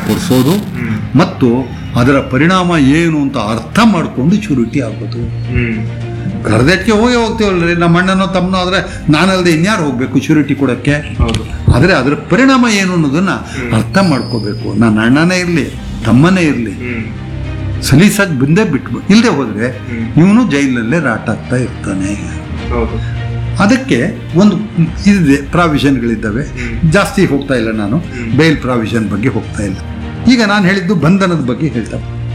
ಪಡಿಸೋದು ಮತ್ತು ಅದರ ಪರಿಣಾಮ ಏನು ಅಂತ ಅರ್ಥ ಮಾಡಿಕೊಂಡು ಶ್ಯೂರಿಟಿ ಆಗೋದು ಕರೆದಕ್ಕೆ ಹೋಗಿ ಹೋಗ್ತೀವಲ್ರಿ ನಮ್ಮ ಅಣ್ಣನೋ ತಮ್ಮನೋ ಆದರೆ ನಾನಲ್ಲದೆ ಇನ್ಯಾರು ಹೋಗ್ಬೇಕು ಶ್ಯೂರಿಟಿ ಕೊಡೋಕ್ಕೆ ಹೌದು ಆದರೆ ಅದರ ಪರಿಣಾಮ ಏನು ಅನ್ನೋದನ್ನ ಅರ್ಥ ಮಾಡ್ಕೋಬೇಕು ನನ್ನ ಅಣ್ಣನೇ ಇರಲಿ ತಮ್ಮನೇ ಇರಲಿ ಹ್ಮ್ ಸಲೀಸಾಗಿ ಬಂದೇ ಬಿಟ್ಬಿಟ್ಟು ಇಲ್ಲದೆ ಹೋದ್ರೆ ಇವನು ಜೈಲಲ್ಲೇ ರಾಟಾಗ್ತಾ ಇರ್ತಾನೆ ಹೌದು ಅದಕ್ಕೆ ಒಂದು ಇದೆ ಪ್ರಾವಿಷನ್ಗಳಿದ್ದಾವೆ ಜಾಸ್ತಿ ಹೋಗ್ತಾ ಇಲ್ಲ ನಾನು ಬೇಲ್ ಪ್ರಾವಿಷನ್ ಬಗ್ಗೆ ಹೋಗ್ತಾ ಇಲ್ಲ ಈಗ ನಾನು ಹೇಳಿದ್ದು ಬಂಧನದ ಬಗ್ಗೆ ಹೇಳ್ತಾ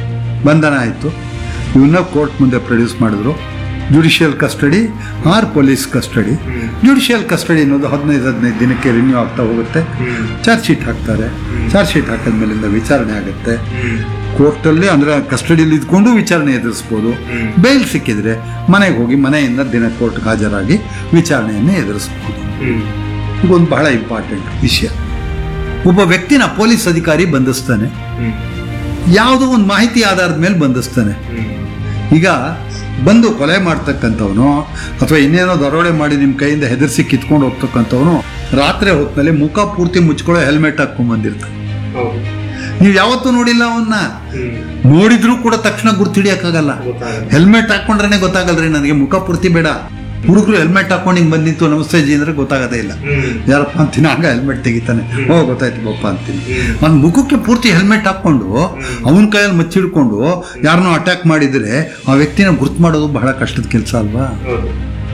ಬಂಧನ ಆಯಿತು ಇವನ್ನ ಕೋರ್ಟ್ ಮುಂದೆ ಪ್ರೊಡ್ಯೂಸ್ ಮಾಡಿದ್ರು judicial custody or police custody judicial custody ಅನ್ನೋದು ಹದಿನೈದು ಹದಿನೈದು ದಿನಕ್ಕೆ ರಿನ್ಯೂ ಆಗ್ತಾ ಹೋಗುತ್ತೆ ಚಾರ್ಜ್ ಶೀಟ್ ಹಾಕ್ತಾರೆ ಚಾರ್ಜ್ ಶೀಟ್ ಹಾಕಿದ್ಮೇಲಿಂದ ವಿಚಾರಣೆ ಆಗುತ್ತೆ ಕೋರ್ಟಲ್ಲಿ ಅಂದ್ರೆ ಕಸ್ಟಡಿಯಲ್ಲಿ ಇದ್ಕೊಂಡು ವಿಚಾರಣೆ ಎದುರಿಸ್ಬೋದು ಬೇಲ್ ಸಿಕ್ಕಿದ್ರೆ ಮನೆಗೆ ಹೋಗಿ ಮನೆಯಿಂದ ದಿನ ಕೋರ್ಟ್ಗೆ ಹಾಜರಾಗಿ ವಿಚಾರಣೆಯನ್ನು ಎದುರಿಸ್ಬೋದು ಹ್ಮ್ ಇದೊಂದು ಬಹಳ ಇಂಪಾರ್ಟೆಂಟ್ ವಿಷಯ ಒಬ್ಬ ವ್ಯಕ್ತಿನ ಪೊಲೀಸ್ ಅಧಿಕಾರಿ ಬಂಧಿಸ್ತಾನೆ ಹ್ಮ್ ಯಾವುದೋ ಒಂದು ಮಾಹಿತಿ ಆಧಾರದ ಮೇಲೆ ಬಂಧಿಸ್ತಾನೆ ಹ್ಮ್ ಈಗ ಬಂದು ಕೊಲೆ ಮಾಡ್ತಕ್ಕಂಥವನು ಅಥವಾ ಇನ್ನೇನೋ ದರೋಡೆ ಮಾಡಿ ನಿಮ್ಮ ಕೈಯಿಂದ ಹೆದರ್ಸಿ ಕಿತ್ಕೊಂಡು ಹೋಗ್ತಕ್ಕಂಥವನು ರಾತ್ರಿ ಹೊತ್ತಿನಲ್ಲಿ ಮುಖ ಪೂರ್ತಿ ಮುಚ್ಕೊಳ್ಳೋ ಹೆಲ್ಮೆಟ್ ಹಾಕೊಂಡ್ ಬಂದಿರ್ತಾನೆ ಹೌದು ನೀವು ಯಾವತ್ತೂ ನೋಡಿಲ್ಲ ಅವನ್ನ ಹ್ಮ್ ನೋಡಿದ್ರೂ ಕೂಡ ತಕ್ಷಣ ಗುರ್ತಿಡಿಯಕ್ಕಾಗಲ್ಲ ಗೊತ್ತಾಗಲ್ಲ ಹೆಲ್ಮೆಟ್ ಹಾಕೊಂಡ್ರೆ ಗೊತ್ತಾಗಲ್ರಿ ನನಗೆ ಮುಖ ಪೂರ್ತಿ ಬೇಡ ಹುಡುಗರು ಹೆಲ್ಮೆಟ್ ಹಾಕೊಂಡು ಹಿಂಗೆ ಬಂದಿತ್ತು ನಮಸ್ತೆ ಜಿ ಅಂದ್ರೆ ಗೊತ್ತಾಗೋದೇ ಇಲ್ಲ ಹ್ಮ್ ಯಾರಪ್ಪ ಅಂತೀನಿ ಆಗ ಹೆಲ್ಮೆಟ್ ತೆಗಿತಾನೆ ಓ ಗೊತ್ತಾಯ್ತು ಬಪ್ಪ ಅಂತೀನಿ ಹ್ಮ್. ಅವ್ನ ಮುಖಕ್ಕೆ ಪೂರ್ತಿ ಹೆಲ್ಮೆಟ್ ಹಾಕೊಂಡು ಅವನ ಕೈಯಲ್ಲಿ ಮಚ್ಚಿಡ್ಕೊಂಡು ಯಾರನ್ನೋ ಅಟ್ಯಾಕ್ ಮಾಡಿದ್ರೆ ಆ ವ್ಯಕ್ತಿನ ಗುರ್ತು ಮಾಡೋದು ಬಹಳ ಕಷ್ಟದ ಕೆಲಸ ಅಲ್ವಾ ಹೌದು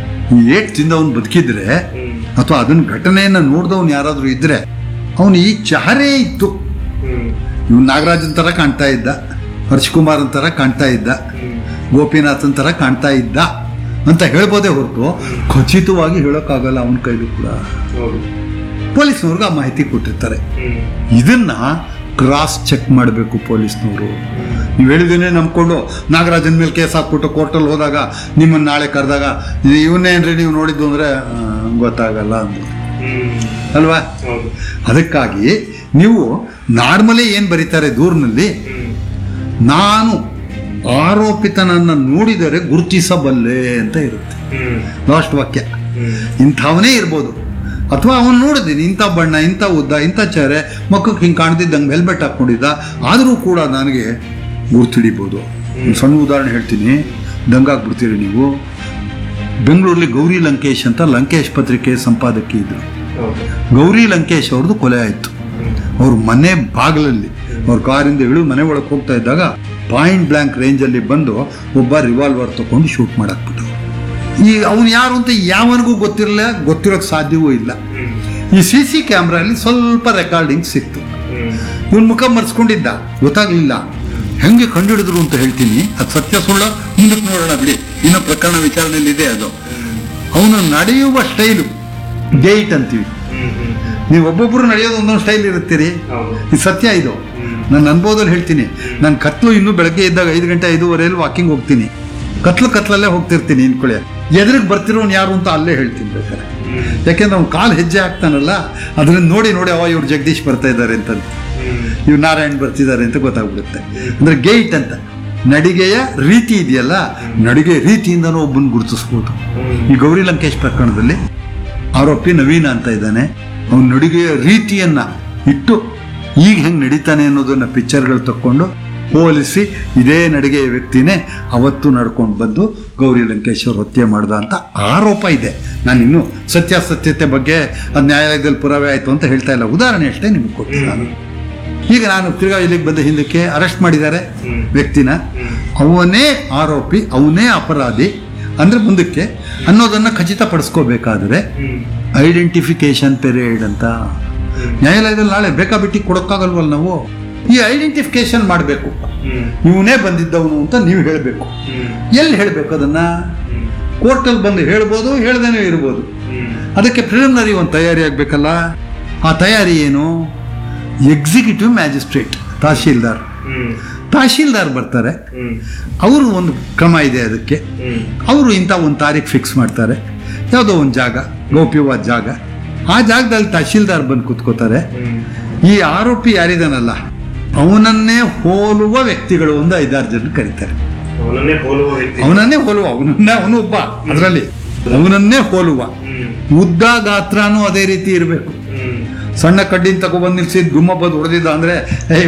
ಈ ಏಟ್ ತಿಂದ ಅವ್ನು ಬದುಕಿದ್ರೆ ಹ್ಮ್ ಅಥವಾ ಅದನ್ನ ಘಟನೆಯನ್ನ ನೋಡ್ದವ್ನು ಯಾರಾದ್ರೂ ಇದ್ರೆ ಅವನು ಈ ಚಹರೆ ಇತ್ತು ಹ್ಮ್ ಇವ್ನು ನಾಗರಾಜನ್ ತರ ಕಾಣ್ತಾ ಇದ್ದ ಹರ್ಷಕುಮಾರನ್ ತರ ಕಾಣ್ತಾ ಇದ್ದ ಹ್ಮ್ ಗೋಪಿನಾಥನ್ ತರ ಕಾಣ್ತಾ ಇದ್ದ ಅಂತ ಹೇಳ್ಬೋದೇ ಹೊರತು ಖಚಿತವಾಗಿ ಹೇಳೋಕ್ಕಾಗಲ್ಲ ಅವನ ಕೈಲೂ ಕೂಡ ಹೌದು ಪೊಲೀಸ್ನವ್ರಿಗೆ ಆ ಮಾಹಿತಿ ಕೊಟ್ಟಿರ್ತಾರೆ ಹ್ಮ್ ಇದನ್ನ ಕ್ರಾಸ್ ಚೆಕ್ ಮಾಡಬೇಕು ಪೊಲೀಸ್ನವರು ನೀವು ಹೇಳಿದೇನೆ ನಂಬ್ಕೊಂಡು ನಾಗರಾಜನ್ ಮೇಲೆ ಕೇಸ್ ಹಾಕ್ಬಿಟ್ಟು ಕೋರ್ಟಲ್ಲಿ ಹೋದಾಗ ನಿಮ್ಮನ್ನ ನಾಳೆ ಕರೆದಾಗ ಇವನ್ನೇನ್ರಿ ನೀವು ನೋಡಿದ್ದು ಅಂದ್ರೆ ಆ, ಗೊತ್ತಾಗಲ್ಲ ಅಂದ್ರು ಹ್ಮ್ ಅಲ್ವಾ ಹೌದು ಅದಕ್ಕಾಗಿ ನೀವು ನಾರ್ಮಲಿ ಏನು ಬರೀತಾರೆ ದೂರಿನಲ್ಲಿ ಹ್ಮ್ ನಾನು ಆರೋಪಿತನನ್ನ ನೋಡಿದರೆ ಗುರುತಿಸಬಲ್ಲೆ ಅಂತ ಇರುತ್ತೆ ಹ್ಮ್ ಲಾಸ್ಟ್ ವಾಕ್ಯ ಹ್ಮ್ ಇಂಥವನೇ ಇರ್ಬೋದು ಅಥವಾ ಅವನು ನೋಡಿದ್ದೀನಿ ಇಂಥ ಬಣ್ಣ ಇಂಥ ಉದ್ದ ಇಂಥ ಚೇರೆ ಮಕ್ಕಕ್ಕೆ ಹಿಂಗೆ ಕಾಣ್ತಿದ್ದಂಗೆ ಹೆಲ್ಮೆಟ್ ಹಾಕ್ಕೊಂಡಿದ್ದ ಆದರೂ ಕೂಡ ನನಗೆ ಗುರ್ತಿಡಿಬೋದು ಒಂದು ಸಣ್ಣ ಉದಾಹರಣೆ ಹೇಳ್ತೀನಿ ದಂಗಾಗ್ಬಿಡ್ತೀರಿ ನೀವು ಬೆಂಗಳೂರಲ್ಲಿ ಗೌರಿ ಲಂಕೇಶ್ ಅಂತ ಲಂಕೇಶ್ ಪತ್ರಿಕೆ ಸಂಪಾದಕಿ ಇದ್ರು ಹೌದು ಗೌರಿ ಲಂಕೇಶ್ ಅವ್ರದ್ದು ಕೊಲೆ ಆಯಿತು ಹ್ಮ್ ಅವ್ರ ಮನೆ ಬಾಗಿಲಲ್ಲಿ ಅವ್ರ ಕಾರಿಂದ ಇಳಿದು ಮನೆ ಒಳಗೆ ಹೋಗ್ತಾ ಇದ್ದಾಗ ಪಾಯಿಂಟ್ ಬ್ಲಾಂಕ್ ರೇಂಜಲ್ಲಿ ಬಂದು ಒಬ್ಬ ರಿವಾಲ್ವರ್ ತಗೊಂಡು ಶೂಟ್ ಮಾಡಾಕ್ಬಿಟ್ಟವ್ರು ಈ ಅವನು ಯಾರು ಅಂತ ಯಾವನಿಗೂ ಗೊತ್ತಿರಲಿಲ್ಲ ಗೊತ್ತಿರೋಕ್ಕೆ ಸಾಧ್ಯವೂ ಇಲ್ಲ ಹ್ಮ್ ಈ ಸಿ ಸಿ ಕ್ಯಾಮ್ರಲ್ಲಿ ಸ್ವಲ್ಪ ರೆಕಾರ್ಡಿಂಗ್ ಸಿಕ್ತು ಹ್ಮ್ ಇವನ್ ಮುಖ ಮರ್ಸ್ಕೊಂಡಿದ್ದ ಗೊತ್ತಾಗ್ಲಿಲ್ಲ ಹೆಂಗೆ ಕಂಡುಹಿಡಿದ್ರು ಅಂತ ಹೇಳ್ತೀನಿ ಅದು ಸತ್ಯ ಸುಳ್ಳ ಮುಂದಕ್ಕೆ ನೋಡೋಣ ಬಿಡಿ ಇನ್ನೂ ಪ್ರಕರಣ ವಿಚಾರಣೆಯಲ್ಲಿ ಇದೆ ಅದು ಅವನು ನಡೆಯುವ ಸ್ಟೈಲು ಗೇಟ್ ಅಂತೀವಿ ಹ್ಮ್ ಹ್ಮ್ ನೀವು ಒಬ್ಬೊಬ್ರು ನಡೆಯೋದು ಒಂದೊಂದು ಸ್ಟೈಲ್ ಇರುತ್ತೀರಿ ಹೌದು ಇದು ಸತ್ಯ ಇದು ನನ್ನ ಅನುಭವದಲ್ಲಿ ಹೇಳ್ತೀನಿ ನಾನು ಕತ್ಲು ಇನ್ನೂ ಬೆಳಗ್ಗೆ ಇದ್ದಾಗ ಐದು ಗಂಟೆ ಐದೂವರೆಯಲ್ಲಿ ವಾಕಿಂಗ್ ಹೋಗ್ತೀನಿ ಕತ್ಲು ಕತ್ಲಲ್ಲೇ ಹೋಗ್ತಿರ್ತೀನಿ ಇನ್ಕೊಳ್ಳೆ ಎದುರಿಗೆ ಬರ್ತಿರೋನು ಯಾರು ಅಂತ ಅಲ್ಲೇ ಹೇಳ್ತೀನಿ ಬೇಕಾರೆ ಹ್ಮ್ ಯಾಕೆಂದ್ರೆ ಅವ್ನು ಕಾಲು ಹೆಜ್ಜೆ ಹಾಕ್ತಾನಲ್ಲ ಅದನ್ನ ನೋಡಿ ನೋಡಿ ಅವ ಇವ್ರು ಜಗದೀಶ್ ಬರ್ತಾ ಇದ್ದಾರೆ ಅಂತ ಹ್ಮ್ ಇವ್ರು ನಾರಾಯಣ್ ಬರ್ತಿದ್ದಾರೆ ಅಂತ ಗೊತ್ತಾಗ್ಬಿಡುತ್ತೆ ಅಂದ್ರೆ ಗೇಟ್ ಅಂತ ನಡಿಗೆಯ ರೀತಿ ಇದೆಯಲ್ಲ ನಡಿಗೆ ರೀತಿಯಿಂದನೂ ಒಬ್ಬನ ಗುರುತಿಸ್ಬೋದು ಈ ಗೌರಿ ಲಂಕೇಶ್ ಪ್ರಕರಣದಲ್ಲಿ ಆರೋಪಿ ನವೀನ ಅಂತ ಇದ್ದಾನೆ ಅವನ ನಡಿಗೆಯ ರೀತಿಯನ್ನ ಇಟ್ಟು ಈಗ ಹೆಂಗೆ ನಡೀತಾನೆ ಅನ್ನೋದನ್ನ ಪಿಕ್ಚರ್ಗಳು ತಕ್ಕೊಂಡು ಹೋಲಿಸಿ ಇದೇ ನಡಿಗೆಯ ವ್ಯಕ್ತಿನೇ ಅವತ್ತು ನಡ್ಕೊಂಡು ಬಂದು ಗೌರಿ ಲಂಕೇಶ್ ಅವ್ರು ಹತ್ಯೆ ಮಾಡ್ದ ಅಂತ ಆರೋಪ ಇದೆ ನಾನು ಇನ್ನು ಸತ್ಯಾಸತ್ಯತೆ ಬಗ್ಗೆ ಅದು ನ್ಯಾಯಾಲಯದಲ್ಲಿ ಪುರಾವೆ ಆಯಿತು ಅಂತ ಹೇಳ್ತಾ ಇಲ್ಲ ಉದಾಹರಣೆ ಅಷ್ಟೇ ನಿಮ್ಗೆ ಕೊಡ್ತೀನಿ ನಾನು ಈಗ ನಾನು ತಿರ್ಗಾ ಇಲ್ಲಿಗೆ ಬಂದ ಹಿಂದಕ್ಕೆ ಅರೆಸ್ಟ್ ಮಾಡಿದ್ದಾರೆ ಹ್ಮ್. ವ್ಯಕ್ತಿನ ಹ್ಮ್. ಅವನೇ ಆರೋಪಿ ಅವನೇ ಅಪರಾಧಿ ಅಂದ್ರೆ ಮುಂದಕ್ಕೆ ಅನ್ನೋದನ್ನ ಖಚಿತಪಡಿಸ್ಕೋಬೇಕಾದ್ರೆ ಹ್ಮ್ ಐಡೆಂಟಿಫಿಕೇಶನ್ ಪೀರಿಯಡ್ ಅಂತ ನ್ಯಾಯಾಲಯದಲ್ಲಿ ನಾಳೆ ಬೇಕಾಬಿಟ್ಟಿ ಕೊಡೋಕ್ಕಾಗಲ್ವಲ್ಲ ನಾವು ಈ ಐಡೆಂಟಿಫಿಕೇಶನ್ ಮಾಡಬೇಕು ಹ್ಮ್ ಇವನೇ ಬಂದಿದ್ದವನು ಅಂತ ನೀವು ಹೇಳಬೇಕು ಹ್ಮ್ ಎಲ್ಲಿ ಹೇಳಬೇಕು ಅದನ್ನ ಹ್ಮ್ ಕೋರ್ಟಲ್ಲಿ ಬಂದು ಹೇಳ್ಬೋದು ಹೇಳ್ದೇನೆ ಇರ್ಬೋದು ಹ್ಮ್ ಅದಕ್ಕೆ ಪ್ರಿಲಿಮಿನರಿ ಒಂದು ತಯಾರಿ ಆಗಬೇಕಲ್ಲ ಆ ತಯಾರಿ ಏನು ಎಕ್ಸಿಕ್ಯೂಟಿವ್ ಮ್ಯಾಜಿಸ್ಟ್ರೇಟ್ ತಹಶೀಲ್ದಾರ್ ಹ್ಮ್ ತಹಶೀಲ್ದಾರ್ ಬರ್ತಾರೆ ಹ್ಮ್ ಅವರು ಒಂದು ಕ್ರಮ ಇದೆ ಅದಕ್ಕೆ ಹ್ಮ್ ಅವರು ಇಂಥ ಒಂದು ತಾರೀಖು ಫಿಕ್ಸ್ ಮಾಡ್ತಾರೆ ಯಾವುದೋ ಒಂದು ಜಾಗ ಗೌಪ್ಯವಾದ ಜಾಗ ಆ ಜಾಗದಲ್ಲಿ ತಹಶೀಲ್ದಾರ್ ಬಂದು ಕೂತ್ಕೋತಾರೆ ಹ್ಮ್ ಈ ಆರೋಪಿ ಯಾರಿದಾನಲ್ಲ ಅವನನ್ನೇ ಹೋಲುವ ವ್ಯಕ್ತಿಗಳು ಒಂದು ಐದಾರು ಜನ ಕರೀತಾರೆ ಅವನನ್ನೇ ಹೋಲುವ ವ್ಯಕ್ತಿ ಅವನನ್ನೇ ಹೋಲುವ ಅವನನ್ನೇ ಅವನು ಒಬ್ಬ ಅದರಲ್ಲಿ ಅವನನ್ನೇ ಹೋಲುವ ಹ್ಮ್ ಉದ್ದ ಗಾತ್ರನೂ ಅದೇ ರೀತಿ ಇರಬೇಕು ಹ್ಮ್ ಸಣ್ಣ ಕಡ್ಡಿನ ತಗೊಬಂದು ನಿಲ್ಸಿದ್ ಗುಮ್ಮ ಬಂದು ಹೊಡೆದಿದ್ದ ಅಂದ್ರೆ ಏ